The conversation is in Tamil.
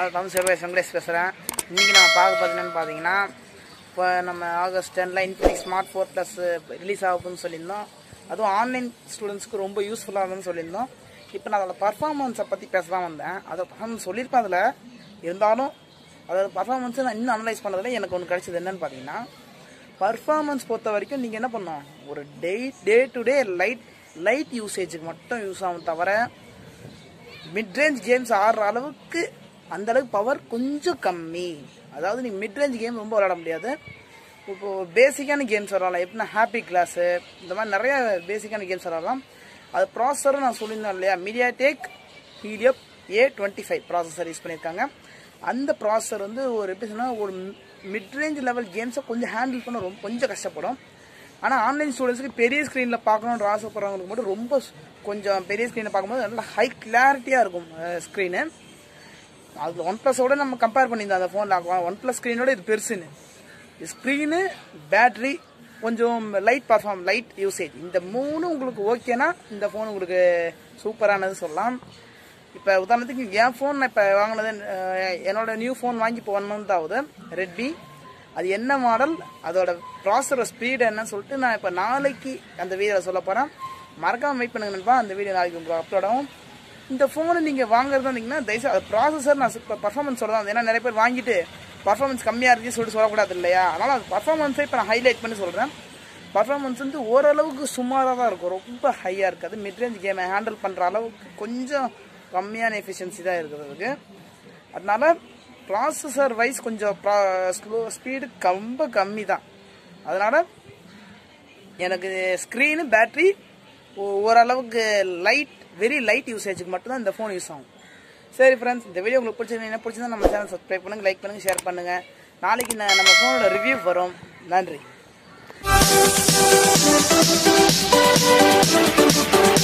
நான் தமிழ் சேவை வெங்கடேஷ் பேசுகிறேன் இன்றைக்கி நான் பார்க்க பார்த்தீங்கன்னு பார்த்தீங்கன்னா இப்போ நம்ம ஆகஸ்ட் டெனில் Infinix smart four plus release ஆகுதுன்னு சொல்லியிருந்தோம் அதுவும் ஆன்லைன் ஸ்டூடெண்ட்ஸ்க்கு ரொம்ப யூஸ்ஃபுல்லாக இருக்குன்னு சொல்லியிருந்தோம் இப்போ நான் அதோட பர்ஃபார்மன்ஸை பற்றி பேச தான் வந்தேன் அதோட பர்ஃபார்மன்ஸ் சொல்லியிருப்பேன் அதில் இருந்தாலும் அதோட பர்ஃபார்மன்ஸை நான் இன்னும் அனலைஸ் பண்ணதில் எனக்கு ஒன்று கிடைச்சது என்னன்னு பார்த்தீங்கன்னா பர்ஃபார்மன்ஸ் பொறுத்த வரைக்கும் நீங்கள் என்ன பண்ணணும் ஒரு day day to day light light யூசேஜுக்கு மட்டும் யூஸ் ஆகும் தவிர மிட்ரேஞ்ச் கேம்ஸ் ஆடுற அளவுக்கு அந்த அளவுக்கு பவர் கொஞ்சம் கம்மி அதாவது நீ மிட்ரேஞ்ச் கேம் ரொம்ப விளையாட முடியாது இப்போ பேசிக்கான கேம்ஸ் விளாடலாம் எப்படின்னா ஹாப்பி கிளாஸு இந்த மாதிரி நிறைய பேசிக்கான கேம்ஸ் விளாடலாம் அது ப்ராசஸரும் நான் சொல்லியிருந்தேன் இல்லையா MediaTek Helio A twenty five processor use பண்ணியிருக்காங்க அந்த ப்ராசஸர் வந்து ஒரு எப்படி சொன்னால் ஒரு மிட்ரேஞ்ச் லெவல் கேம்ஸை கொஞ்சம் ஹேண்டில் பண்ண ரொம்ப கொஞ்சம் கஷ்டப்படும் ஆனால் ஆன்லைன் ஸ்டூடெண்ட்ஸ்க்கு பெரிய ஸ்க்ரீனில் பார்க்கணுன்ற ஆசைப்படுறவங்களுக்கு மட்டும் ரொம்ப ஸ்- கொஞ்சம் பெரிய ஸ்க்ரீனில் பார்க்கும்போது நல்லா ஹை கிளாரிட்டியாக இருக்கும் ஸ்க்ரீனு அது ஒன் ப்ளஸோட நம்ம கம்பேர் பண்ணியிருந்தோம் அந்த ஃபோனில் ஒன் ப்ளஸ் ஸ்க்ரீனோட இது பெருசுன்னு ஸ்க்ரீனு பேட்ரி கொஞ்சம் லைட் பர்ஃபார்ம் லைட் யூசேஜ் இந்த மூணு உங்களுக்கு ஓகேனா இந்த ஃபோன் உங்களுக்கு சூப்பரானது சொல்லலாம் இப்போ உதாரணத்துக்கு என் ஃபோன் நான் இப்போ வாங்கினது அஹ், என்னோட நியூ ஃபோன் வாங்கி இப்போ ஒன் மந்த் ஆகுது ரெட்மி அது என்ன மாடல் அதோட ப்ராசரோட ஸ்பீடு என்னன்னு சொல்லிட்டு நான் இப்போ நாளைக்கு அந்த வீடியோவில் சொல்ல போகிறேன் மறக்காம வெயிட் பண்ணுங்க நண்பா அந்த வீடியோ நாளைக்கு உங்களுக்கு அப்லோட் ஆகும் இந்த ஃபோனை நீங்கள் வாங்குறதா இருந்தீங்கன்னா தயவுசெய்து அது ப்ராசஸர் நான் இப்போ பர்ஃபார்மன்ஸ் சொல்லலாம் ஏன்னா நிறைய பேர் வாங்கிட்டு பர்ஃபார்மன்ஸ் கம்மியாக இருக்குன்னு சொல்லிட்டு சொல்லக்கூடாது இல்லையா அதனால் அது பர்ஃபார்மன்ஸை இப்போ நான் ஹைலைட் பண்ணி சொல்கிறேன் பர்ஃபார்மன்ஸ் வந்து ஓரளவுக்கு சுமாராக தான் இருக்கும் ரொம்ப ஹையாக இருக்காது மிட்ரேஞ்ச் கேமை ஹேண்டில் பண்ணுற அளவுக்கு கொஞ்சம் கம்மியான எஃபிஷியன்சி தான் இருக்குது அதுக்கு அதனால ப்ராசஸர் வைஸ் கொஞ்சம் ஸ்லோ ஸ்பீடு ரொம்ப கம்மி தான் அதனால் எனக்கு ஸ்க்ரீனு பேட்ரி ஓரளவுக்கு லைட் வெரி லைட் யூசேஜுக்கு மட்டும்தான் இந்த ஃபோன் யூஸ் ஆகும் சரி ஃப்ரெண்ட்ஸ் இந்த வீடியோ உங்களுக்கு பிடிச்சிருந்தா என்ன பிடிச்சிருந்தா நம்ம சேனல் சப்ஸ்கிரைப் பண்ணுங்கள் லைக் பண்ணுங்கள் ஷேர் பண்ணுங்கள் நாளைக்கு ந- நம்ம ஃபோனோட ரிவ்யூ வரும் நன்றி